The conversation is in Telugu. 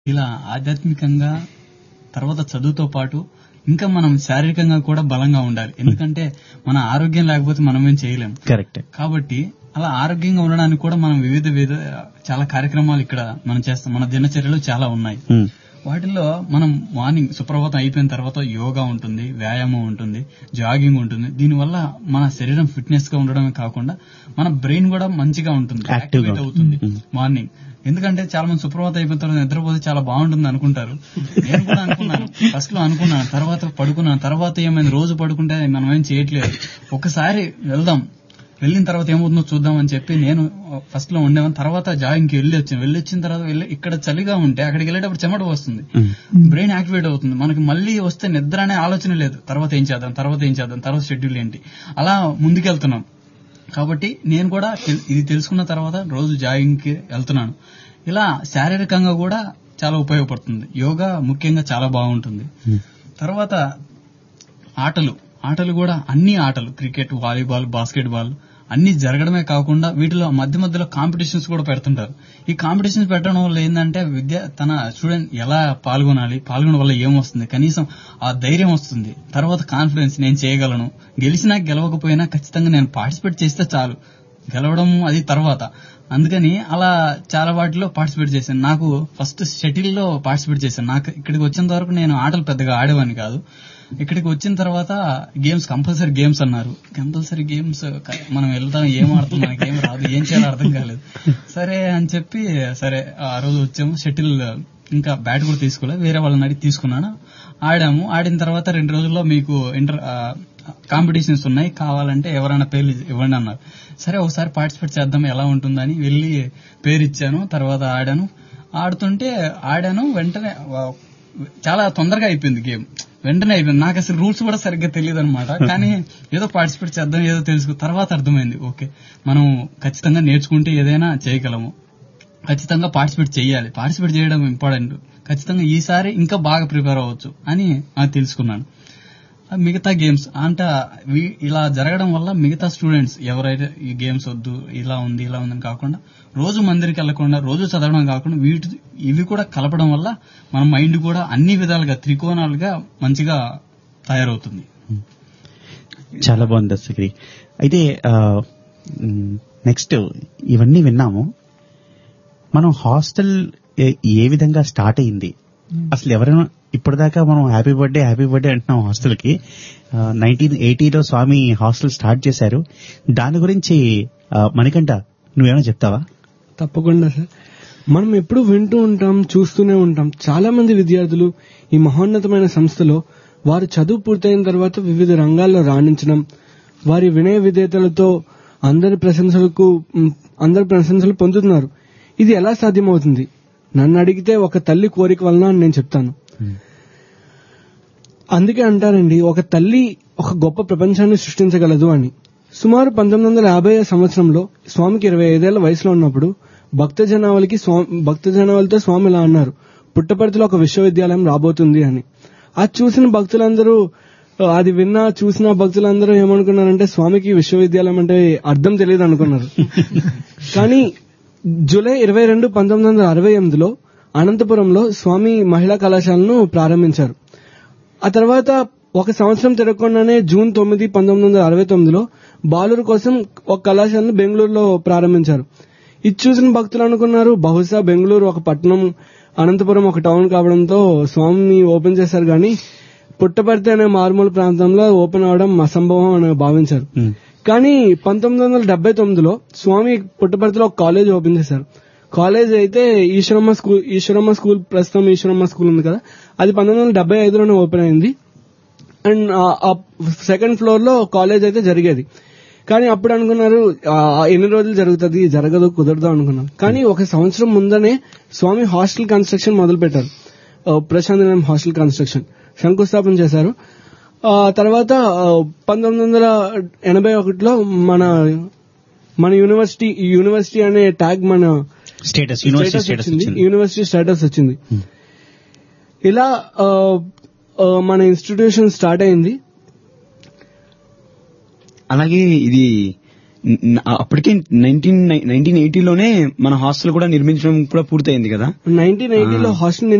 ఇలా ఆధ్యాత్మికంగా తర్వాత చదువుతో పాటు ఇంకా మనం శారీరకంగా కూడా బలంగా ఉండాలి ఎందుకంటే మన ఆరోగ్యం లేకపోతే మనం ఏం చేయలేం కరెక్ట్ కాబట్టి అలా ఆరోగ్యంగా ఉండడానికి కూడా మనం వివిధ వివిధ చాలా కార్యక్రమాలు ఇక్కడ మనం చేస్తాం మన దినచర్యలు చాలా ఉన్నాయి వాటిల్లో మనం మార్నింగ్ సుప్రభాతం అయిపోయిన తర్వాత యోగా ఉంటుంది వ్యాయామం ఉంటుంది జాగింగ్ ఉంటుంది దీనివల్ల మన శరీరం ఫిట్నెస్ గా ఉండడమే కాకుండా మన బ్రెయిన్ కూడా మంచిగా ఉంటుంది Active గా యాక్టివేట్ అవుతుంది Mm. మార్నింగ్ ఎందుకంటే చాలా మంది సుప్రభాతం అయిపోయిన తర్వాత నిద్రపోతే చాలా బాగుంటుంది అనుకుంటారు నేను కూడా అనుకున్నాను ఫస్ట్ లో అనుకున్నాను తర్వాత పడుకున్నాను తర్వాత ఏమైంది రోజు పడుకుంటే మనం ఏం చేయట్లేదు ఒకసారి వెళ్దాం వెళ్ళిన తర్వాత ఏమవుతుందో చూద్దాం అని చెప్పి నేను ఫస్ట్ లో ఉండేవాను తర్వాత జాగింగ్కి వెళ్ళి వచ్చాను వెళ్ళి వచ్చిన తర్వాత వెళ్ళి ఇక్కడ చలిగా ఉంటే అక్కడికి వెళ్ళేటప్పుడు చెమట వస్తుంది బ్రెయిన్ యాక్టివేట్ అవుతుంది మనకి మళ్ళీ వస్తే నిద్ర అనే ఆలోచన లేదు తర్వాత ఏం చేద్దాం తర్వాత ఏం చేద్దాం తర్వాత షెడ్యూల్ ఏంటి అలా ముందుకెళ్తున్నాం కాబట్టి నేను కూడా తెల్- ఇది తెలుసుకున్న తర్వాత రోజు జాగింగ్ కి వెళ్తున్నాను ఇలా శారీరకంగా కూడా చాలా ఉపయోగపడుతుంది యోగా ముఖ్యంగా చాలా బాగుంటుంది తర్వాత ఆటలు ఆటలు కూడా అన్ని ఆటలు క్రికెట్ వాలీబాల్ బాస్కెట్ బాల్ అన్ని జరగడమే కాకుండా వీటిలో మధ్య మధ్యలో కాంపిటీషన్స్ కూడా పెడుతుంటారు ఈ కాంపిటీషన్స్ పెట్టడం వల్ల ఏంటంటే విద్య తన స్టూడెంట్ ఎలా పాల్గొనాలి పాల్గొనడం వల్ల ఏమొస్తుంది కనీసం ఆ ధైర్యం వస్తుంది తర్వాత కాన్ఫిడెన్స్ నేను చేయగలను గెలిచినా గెలవకపోయినా ఖచ్చితంగా నేను పార్టిసిపేట్ చేస్తే చాలు గెలవడం అది తర్వాత అందుకని అలా చాలా వాటిలో పార్టిసిపేట్ చేశాను నాకు ఫస్ట్ షటిల్ లో పార్టిసిపేట్ చేశాను నాకు ఇక్కడికి వచ్చేంత వరకు నేను ఆటలు పెద్దగా ఆడేవాని కాదు ఇక్కడికి వచ్చిన తర్వాత గేమ్స్ కంపల్సరీ గేమ్స్ అన్నారు కంపల్సరీ గేమ్స్ మనం వెళ్తాం ఏం ఆడుతాం మనకి ఏం రాదు ఏం చేయాలో అర్థం కాలేదు సరే అని చెప్పి సరే ఆ రోజు వచ్చాము షటిల్ ఇంకా బ్యాట్ కూడా తీసుకోలేదు వేరే వాళ్ళని అడిగి తీసుకున్నాను ఆడాము ఆడిన తర్వాత రెండు రోజుల్లో మీకు ఇంటర్ కాంపిటీషన్స్ ఉన్నాయి కావాలంటే ఎవరైనా పేర్లు ఇవ్వండి అన్నారు సరే ఒకసారి పార్టిసిపేట్ చేద్దాం ఎలా ఉంటుందని వెళ్ళి పేరు ఇచ్చాను తర్వాత ఆడాను ఆడుతుంటే ఆడాను వెంటనే వా- చాలా తొందరగా అయిపోయింది గేమ్ వెంటనే అయిపోయింది నాకు అసలు రూల్స్ కూడా సరిగ్గా తెలియదు అనమాట కానీ ఏదో పార్టిసిపేట్ చేద్దాం ఏదో తెలుసుకో తర్వాత అర్థమైంది ఓకే మనం ఖచ్చితంగా నేర్చుకుంటే ఏదైనా చేయగలము ఖచ్చితంగా పార్టిసిపేట్ చేయాలి పార్టిసిపేట్ చేయడం ఇంపార్టెంట్ ఖచ్చితంగా ఈసారి ఇంకా బాగా ప్రిపేర్ అవ్వచ్చు అని నాకు తెలుసుకున్నాను ఆ మిగతా గేమ్స్ అంటే వీ- ఇలా జరగడం వల్ల మిగతా స్టూడెంట్స్ ఎవరైతే ఈ గేమ్స్ వద్దు ఇలా ఉంది ఇలా ఉందని కాకుండా రోజు మందిరికి వెళ్లకుండా రోజు చదవడం కాకుండా వీటి ఇవి కూడా కలపడం వల్ల మన మైండ్ కూడా అన్ని విధాలుగా త్రికోణాలుగా మంచిగా తయారవుతుంది చాలా బాగుంది దస్తగిరి అయితే నెక్స్ట్ ఇవన్నీ విన్నాము మనం హాస్టల్ ఏ- ఏ విధంగా స్టార్ట్ అయింది అసలు ఎవరైనా ఇప్పటిదాకా మనం హ్యాపీ బర్త్డే హ్యాపీ బర్త్డే అంటున్నాం హాస్టల్ కి నైన్టీన్ ఎయిటీలో స్వామి హాస్టల్ స్టార్ట్ చేశారు దాని గురించి ఆ, మణికంఠ నువ్వేమైనా చెప్తావా తప్పకుండా సార్ మనం ఎప్పుడు వింటూ ఉంటాం చూస్తూనే ఉంటాం చాలా మంది విద్యార్థులు ఈ మహోన్నతమైన సంస్థలో వారు చదువు పూర్తయిన తర్వాత వివిధ రంగాల్లో రాణించడం వారి వినయ విధేయతలతో అందరి ప్రశంసలకు మ్, అందరి ప్రశంసలు పొందుతున్నారు ఇది ఎలా సాధ్యమవుతుంది నన్ను అడిగితే ఒక తల్లి కోరిక వలన అని నేను చెప్తాను అందుకే అంటారండి ఒక తల్లి ఒక గొప్ప ప్రపంచాన్ని సృష్టించగలదు అని సుమారు పంతొమ్మిది వందల యాభై సంవత్సరంలో స్వామికి ఇరవై ఐదేళ్ల వయసులో ఉన్నప్పుడు భక్త జనావళికి స్వామి భక్త జనావళితో స్వామి ఇలా అన్నారు పుట్టపర్తిలో ఒక విశ్వవిద్యాలయం రాబోతుంది అని అది చూసిన భక్తులందరూ ఆ, అది విన్నా చూసిన భక్తులందరూ ఏమనుకున్నారంటే స్వామికి విశ్వవిద్యాలయం అంటే అర్థం తెలియదు అనుకున్నారు కానీ జూలై ఇరవై రెండు పంతొమ్మిది వందల అరవై ఎనిమిదిలో అనంతపురంలో స్వామి మహిళా కళాశాలను ప్రారంభించారు ఆ తర్వాత ఒక సంవత్సరం తిరగకుండానే జూన్ తొమ్మిది పంతొమ్మిది వందల అరవై తొమ్మిదిలో బాలురు కోసం ఒక కళాశాలను బెంగళూరులో ప్రారంభించారు ఇది చూసిన భక్తులు అనుకున్నారు బహుశా బెంగళూరు ఒక పట్టణం అనంతపురం ఒక టౌన్ కావడంతో స్వామి ఓపెన్ చేశారు కానీ పుట్టపర్తి అనే మారుమూల ప్రాంతంలో ఓపెన్ అవడం అసంభవం అని భావించారు కానీ పంతొమ్మిది వందల డెబ్బై తొమ్మిదిలో స్వామి పుట్టపర్తిలో ఒక కాలేజ్ ఓపెన్ చేశారు కాలేజ్ అయితే ఈశ్వరమ్మ స్కూల్ ఈశ్వరమ్మ స్కూల్ ప్రస్తుతం ఈశ్వరమ్మ స్కూల్ ఉంది కదా అది పంతొమ్మిది వందల డెబ్బై ఐదులోనే ఓపెన్ అయింది అండ్ ఆ సెకండ్ ఫ్లోర్ లో కాలేజ్ అయితే జరిగేది కానీ అప్పుడు అనుకున్నారు ఆ, ఎన్ని రోజులు జరుగుతుంది జరగదు కుదరదు అనుకున్నాం కానీ ఒక సంవత్సరం ముందనే స్వామి హాస్టల్ కన్స్ట్రక్షన్ మొదలు పెట్టారు ఆ, ప్రశాంత్ నిలయం హాస్టల్ కన్స్ట్రక్షన్ శంకుస్థాపన చేశారు ఆ తర్వాత ఆ, పంతొమ్మిది వందల ఎనభై ఒకటిలో మన మన యూనివర్సిటీ ఈ యూనివర్సిటీ అనే ట్యాగ్ మన స్టేటస్ యూనివర్సిటీ స్టేటస్ స్టేటస్ వచ్చింది వచ్చింది యూనివర్సిటీ స్టేటస్ వచ్చింది ఇలా ఆ, ఆ, మన ఇన్స్టిట్యూషన్ స్టార్ట్ అయింది అలాగే ఇది న- అప్పటికే నైన్టీన్ నైన్టీన్ ఎయిటీలోనే మన హాస్టల్ కూడా నిర్మించడం కూడా పూర్తయింది కదా నైన్టీన్ ఎయిటీలో హాస్టల్